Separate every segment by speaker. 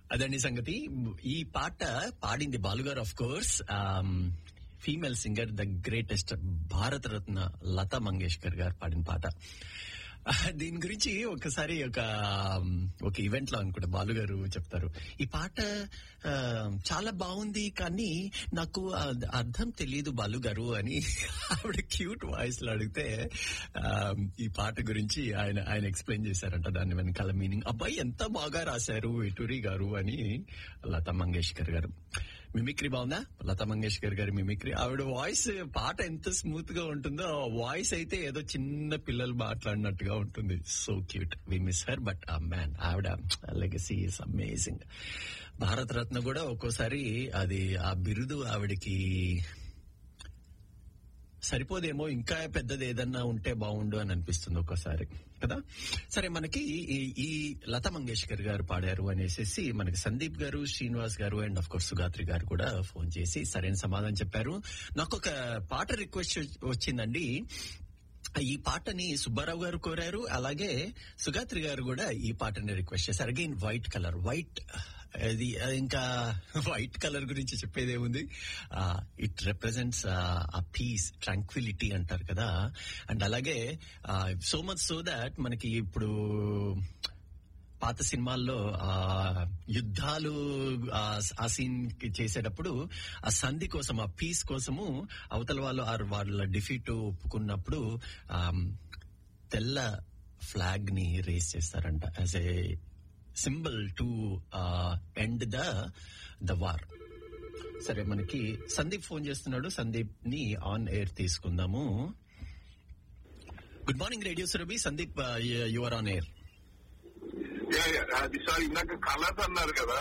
Speaker 1: అదండి సంగతి ఈ పాట పాడింది బాలుగారు of course female singer the greatest Bharat Ratna Lata Mangeshkar garu పాడిన పాట దీని గురించి ఒకసారి ఒక ఒక ఈవెంట్ లో అనుకుంటా బాలు గారు చెప్తారు ఈ పాట ఆ, చాలా బాగుంది కానీ నాకు అద్- అర్థం తెలియదు బాలు గారు అని ఆవిడ క్యూట్ వాయిస్ లో అడిగితే ఆ, ఈ పాట గురించి ఆయన ఆయన ఎక్స్ప్లెయిన్ చేశారంట దాని వెనకాల మీనింగ్ అబ్బాయి ఎంత బాగా రాశారు ఎటూరి గారు అని లతా మంగేష్కర్ గారు మిమిక్రీ బాగుందా లతా మంగేష్కర్ గారి మిమిక్రీ ఆవిడ వాయిస్ పాట ఎంత స్మూత్ గా ఉంటుందో ఆ వాయిస్ అయితే ఏదో చిన్న పిల్లలు మాట్లాడినట్టుగా ఉంటుంది so cute we miss her but ఆ మ్యాన్ ఆవిడ legacy is amazing Bharat Ratna కూడా ఒక్కోసారి అది ఆ బిరుదు ఆవిడకి సరిపోదేమో ఇంకా పెద్దది ఏదన్నా ఉంటే బాగుండు అని అనిపిస్తుంది ఒక్కోసారి కదా సరే మనకి ఈ- ఈ లతా మంగేష్కర్ గారు పాడారు అనేసి మనకి సందీప్ గారు శ్రీనివాస్ గారు అండ్ ఆఫ్ కోర్స్ సుగాత్రి గారు కూడా ఫోన్ చేసి సరైన సమాధానం చెప్పారు నాకు ఒక పాట రిక్వెస్ట్ వచ్చిందండి ఈ పాటని సుబ్బారావు గారు కోరారు అలాగే సుగాత్రి గారు కూడా ఈ పాటని రిక్వెస్ట్ చేశారు అగైన్ వైట్ కలర్ వైట్ అది ఇంకా వైట్ కలర్ గురించి చెప్పేది ఏముంది ఇట్ రిప్రజెంట్స్ ఆ పీస్ ట్రాంక్విలిటీ అంటారు కదా అండ్ అలాగే సో మచ్ సో దాట్ మనకి ఇప్పుడు పాత సినిమాల్లో ఆ యుద్ధాలు ఆ- ఆ సీన్ చేసేటప్పుడు ఆ సంధి కోసం ఆ పీస్ కోసము అవతల వాళ్ళు ఆ వాళ్ళ డిఫీట్ ఒప్పుకున్నప్పుడు ఆ తెల్ల ఫ్లాగ్ ని రేస్ చేస్తారంట as a symbol to end the the war సరే మనకి సందీప్ ఫోన్ చేస్తున్నాడు సందీప్ ని ఆన్ ఎయిర్ తీసుకుందాము good morning radio Surabhi Sandeep your on air
Speaker 2: yeah, yeah, అది సార్ ఇందాక కలర్స్ అన్నారు కదా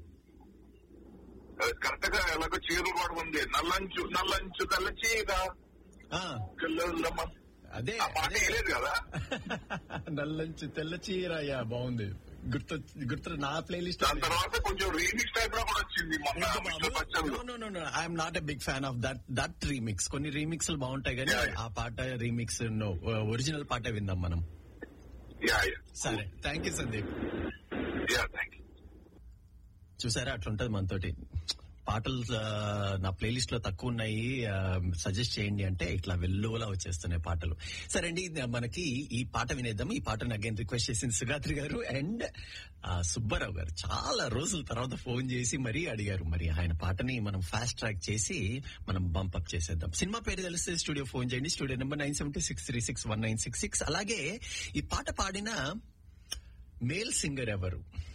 Speaker 2: కరెక్ట్ గా ఎలాగో చీరలు కూడా ఉంది నల్లంచు నల్లంచు తెల్ల చీర కళ్ళమ్మ.
Speaker 1: అదే
Speaker 2: ఆ పాట
Speaker 1: అదే.
Speaker 2: వేయలేదు కదా
Speaker 1: నల్లంచు తెల్ల చీర యా బాగుంది గుర్తు గుర్తు నా ప్లేలిస్ట్
Speaker 2: దాని తర్వాత కొంచెం రీమిక్స్ టైప్ లో కూడా వచ్చింది మొన్న mister Bachchan
Speaker 1: I'm not a big fan of that that remix కొన్ని రీమిక్స్ బాగుంటాయి కానీ
Speaker 2: Yeah, yeah.
Speaker 1: ఆ పాట రీమిక్స్ నో ఒరిజినల్ పాట విందాం మనం
Speaker 2: యా యా
Speaker 1: సరే thank you Sandeep
Speaker 2: yeah thank you
Speaker 1: చూసారా అట్లుంటది మనతోటి పాటలు ఆ, నా ప్లేలిస్ట్ లో తక్కువ ఉన్నాయి సజెస్ట్ చేయండి అంటే ఇట్లా వెల్లువలా వచ్చేస్తున్నాయి పాటలు సరే అండి ఇది మనకి ఈ పాట వినేద్దాం ఈ పాటను అగైన్ రిక్వెస్ట్ చేసింది సుగాత్రి గారు అండ్ సుబ్బారావు గారు చాలా రోజుల తర్వాత ఫోన్ చేసి మరీ అడిగారు మరి ఆయన పాటని మనం ఫాస్ట్ ట్రాక్ చేసి మనం బంపప్ చేసేద్దాం సినిమా పేరు తెలిస్తే స్టూడియో ఫోన్ చేయండి studio number nine seventy six three six one nine six six అలాగే ఈ పాట పాడిన మేల్ సింగర్ ఎవరు